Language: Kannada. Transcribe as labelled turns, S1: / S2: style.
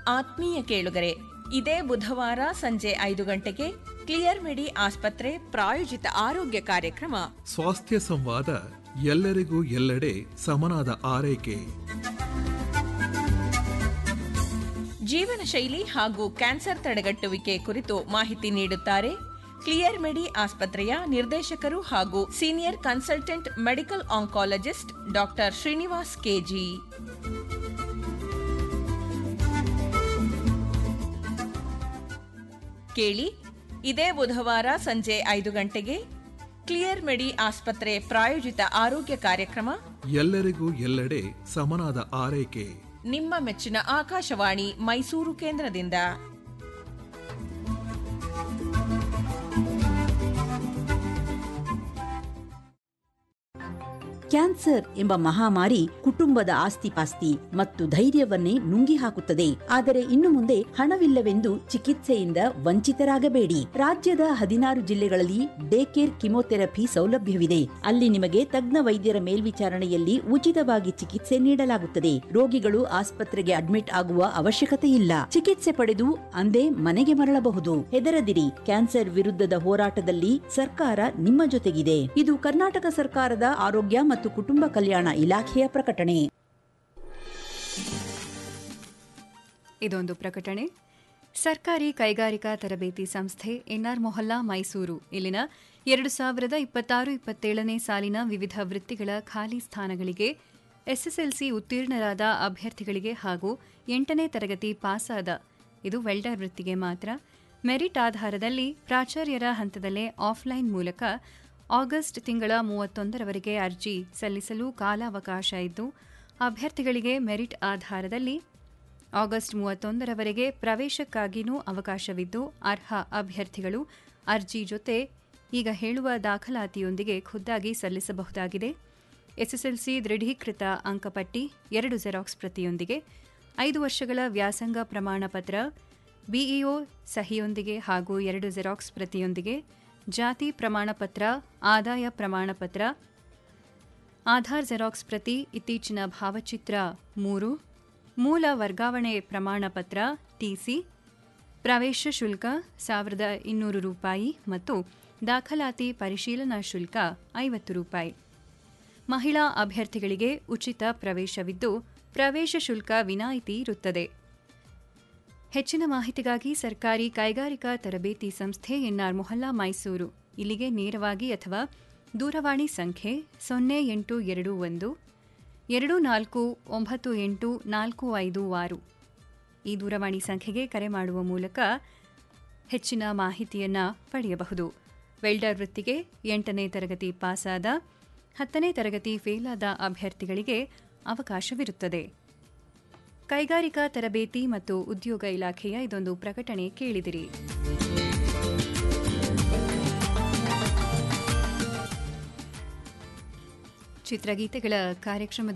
S1: ಆತ್ಮೀಯ ಕೇಳುಗರೆ ಇದೇ ಬುಧವಾರ ಸಂಜೆ ಐದು ಗಂಟೆಗೆ ಕ್ಲಿಯರ್ ಮೆಡಿ ಆಸ್ಪತ್ರೆ ಪ್ರಾಯೋಜಿತ ಆರೋಗ್ಯ ಕಾರ್ಯಕ್ರಮ
S2: ಸ್ವಾಸ್ಥ್ಯ ಸಂವಾದ ಎಲ್ಲರಿಗೂ ಎಲ್ಲೆಡೆ ಸಮನಾದ ಆರೈಕೆ
S1: ಜೀವನ ಶೈಲಿ ಹಾಗೂ ಕ್ಯಾನ್ಸರ್ ತಡೆಗಟ್ಟುವಿಕೆ ಕುರಿತು ಮಾಹಿತಿ ನೀಡುತ್ತಾರೆ ಕ್ಲಿಯರ್ ಮೆಡಿ ಆಸ್ಪತ್ರೆಯ ನಿರ್ದೇಶಕರು ಹಾಗೂ senior consultant medical oncologist doctor Srinivas K G ಕೇಳಿ ಇದೇ ಬುಧವಾರ ಸಂಜೆ ಐದು ಗಂಟೆಗೆ ಕ್ಲಿಯರ್ ಮೆಡಿ ಆಸ್ಪತ್ರೆ ಪ್ರಾಯೋಜಿತ ಆರೋಗ್ಯ ಕಾರ್ಯಕ್ರಮ
S2: ಎಲ್ಲರಿಗೂ ಎಲ್ಲೆಡೆ ಸಮನಾದ ಆರೈಕೆ
S1: ನಿಮ್ಮ ಮೆಚ್ಚಿನ ಆಕಾಶವಾಣಿ ಮೈಸೂರು ಕೇಂದ್ರದಿಂದ
S3: ಕ್ಯಾನ್ಸರ್ ಎಂಬ ಮಹಾಮಾರಿ ಕುಟುಂಬದ ಆಸ್ತಿಪಾಸ್ತಿ ಮತ್ತು ಧೈರ್ಯವನ್ನೇ ನುಂಗಿ ಹಾಕುತ್ತದೆ ಆದರೆ ಇನ್ನು ಮುಂದೆ ಹಣವಿಲ್ಲವೆಂದು ಚಿಕಿತ್ಸೆಯಿಂದ ವಂಚಿತರಾಗಬೇಡಿ ರಾಜ್ಯದ ಹದಿನಾರು ಜಿಲ್ಲೆಗಳಲ್ಲಿ ಡೇ ಕೇರ್ ಕಿಮೋಥೆರಪಿ ಸೌಲಭ್ಯವಿದೆ ಅಲ್ಲಿ ನಿಮಗೆ ತಜ್ಞ ವೈದ್ಯರ ಮೇಲ್ವಿಚಾರಣೆಯಲ್ಲಿ ಉಚಿತವಾಗಿ ಚಿಕಿತ್ಸೆ ನೀಡಲಾಗುತ್ತದೆ ರೋಗಿಗಳು ಆಸ್ಪತ್ರೆಗೆ ಅಡ್ಮಿಟ್ ಆಗುವ ಅವಶ್ಯಕತೆ ಇಲ್ಲ ಚಿಕಿತ್ಸೆ ಪಡೆದು ಅಂದೇ ಮನೆಗೆ ಮರಳಬಹುದು ಹೆದರದಿರಿ ಕ್ಯಾನ್ಸರ್ ವಿರುದ್ಧದ ಹೋರಾಟದಲ್ಲಿ ಸರ್ಕಾರ ನಿಮ್ಮ ಜೊತೆಗಿದೆ ಇದು ಕರ್ನಾಟಕ ಸರ್ಕಾರದ ಆರೋಗ್ಯ ಮತ್ತು ಕುಟುಂಬ ಕಲ್ಯಾಣ ಇಲಾಖೆಯ ಪ್ರಕಟಣೆ
S4: ಇದೊಂದು ಪ್ರಕಟಣೆ ಸರ್ಕಾರಿ ಕೈಗಾರಿಕಾ ತರಬೇತಿ ಸಂಸ್ಥೆ ಎನ್ಆರ್ ಮೊಹಲ್ಲಾ ಮೈಸೂರು ಇಲ್ಲಿನ ಎರಡು ಸಾವಿರದ ಇಪ್ಪತ್ತಾರು ಇಪ್ಪತ್ತೇಳನೇ ಸಾಲಿನ ವಿವಿಧ ವೃತ್ತಿಗಳ ಖಾಲಿ ಸ್ಥಾನಗಳಿಗೆ ಎಸ್ಎಸ್ಎಲ್ಸಿ ಉತ್ತೀರ್ಣರಾದ ಅಭ್ಯರ್ಥಿಗಳಿಗೆ ಹಾಗೂ ಎಂಟನೇ ತರಗತಿ ಪಾಸಾದ ಇದು ವೆಲ್ಡರ್ ವೃತ್ತಿಗೆ ಮಾತ್ರ ಮೆರಿಟ್ ಆಧಾರದಲ್ಲಿ ಪ್ರಾಚಾರ್ಯರ ಹಂತದಲ್ಲೇ ಆಫ್ಲೈನ್ ಮೂಲಕ ಆಗಸ್ಟ್ ತಿಂಗಳ ಮೂವತ್ತೊಂದರವರೆಗೆ ಅರ್ಜಿ ಸಲ್ಲಿಸಲು ಕಾಲಾವಕಾಶ ಇದ್ದು ಅಭ್ಯರ್ಥಿಗಳಿಗೆ ಮೆರಿಟ್ ಆಧಾರದಲ್ಲಿ ಆಗಸ್ಟ್ ಮೂವತ್ತೊಂದರವರೆಗೆ ಪ್ರವೇಶಕ್ಕಾಗಿಯೂ ಅವಕಾಶವಿದ್ದು ಅರ್ಹ ಅಭ್ಯರ್ಥಿಗಳು ಅರ್ಜಿ ಜೊತೆ ಈಗ ಹೇಳುವ ದಾಖಲಾತಿಯೊಂದಿಗೆ ಖುದ್ದಾಗಿ ಸಲ್ಲಿಸಬಹುದಾಗಿದೆ ಎಸ್ಎಸ್ಎಲ್ಸಿ ದೃಢೀಕೃತ ಅಂಕಪಟ್ಟಿ ಎರಡು ಜೆರಾಕ್ಸ್ ಪ್ರತಿಯೊಂದಿಗೆ ಐದು ವರ್ಷಗಳ ವ್ಯಾಸಂಗ ಪ್ರಮಾಣ ಪತ್ರ ಬಿಇಒ ಸಹಿಯೊಂದಿಗೆ ಹಾಗೂ ಎರಡು ಜೆರಾಕ್ಸ್ ಪ್ರತಿಯೊಂದಿಗೆ ಜಾತಿ ಪ್ರಮಾಣಪತ್ರ ಆದಾಯ ಪ್ರಮಾಣಪತ್ರ ಆಧಾರ್ ಜೆರಾಕ್ಸ್ ಪ್ರತಿ ಇತ್ತೀಚಿನ ಭಾವಚಿತ್ರ ಮೂರು ಮೂಲ ವರ್ಗಾವಣೆ ಪ್ರಮಾಣಪತ್ರ ಟಿಸಿ ಪ್ರವೇಶ ಶುಲ್ಕ ಸಾವಿರದ ಇನ್ನೂರು ರೂಪಾಯಿ ಮತ್ತು ದಾಖಲಾತಿ ಪರಿಶೀಲನಾ ಶುಲ್ಕ ಐವತ್ತು ರೂಪಾಯಿ ಮಹಿಳಾ ಅಭ್ಯರ್ಥಿಗಳಿಗೆ ಉಚಿತ ಪ್ರವೇಶವಿದ್ದು ಪ್ರವೇಶ ಶುಲ್ಕ ವಿನಾಯಿತಿ ಇರುತ್ತದೆ ಹೆಚ್ಚಿನ ಮಾಹಿತಿಗಾಗಿ ಸರ್ಕಾರಿ ಕೈಗಾರಿಕಾ ತರಬೇತಿ ಸಂಸ್ಥೆ ಎನ್ಆರ್ ಮೊಹಲ್ಲಾ ಮೈಸೂರು ಇಲ್ಲಿಗೆ ನೇರವಾಗಿ ಅಥವಾ ದೂರವಾಣಿ ಸಂಖ್ಯೆ ಸೊನ್ನೆ ಎಂಟು ಎರಡು ಒಂದು ಎರಡು ನಾಲ್ಕು ಒಂಬತ್ತು ಎಂಟು ನಾಲ್ಕು ಐದು ಆರು ಈ ದೂರವಾಣಿ ಸಂಖ್ಯೆಗೆ ಕರೆ ಮಾಡುವ ಮೂಲಕ ಹೆಚ್ಚಿನ ಮಾಹಿತಿಯನ್ನು ಪಡೆಯಬಹುದು ವೆಲ್ಡರ್ ವೃತ್ತಿಗೆ ಎಂಟನೇ ತರಗತಿ ಪಾಸಾದ ಹತ್ತನೇ ತರಗತಿ ಫೇಲಾದ ಅಭ್ಯರ್ಥಿಗಳಿಗೆ ಅವಕಾಶವಿರುತ್ತದೆ ಕೈಗಾರಿಕಾ ತರಬೇತಿ ಮತ್ತು ಉದ್ಯೋಗ ಇಲಾಖೆಯ ಇದೊಂದು ಪ್ರಕಟಣೆ ಕೇಳಿದಿರಿ ಚಿತ್ರಗೀತೆಗಳ ಕಾರ್ಯಕ್ರಮದ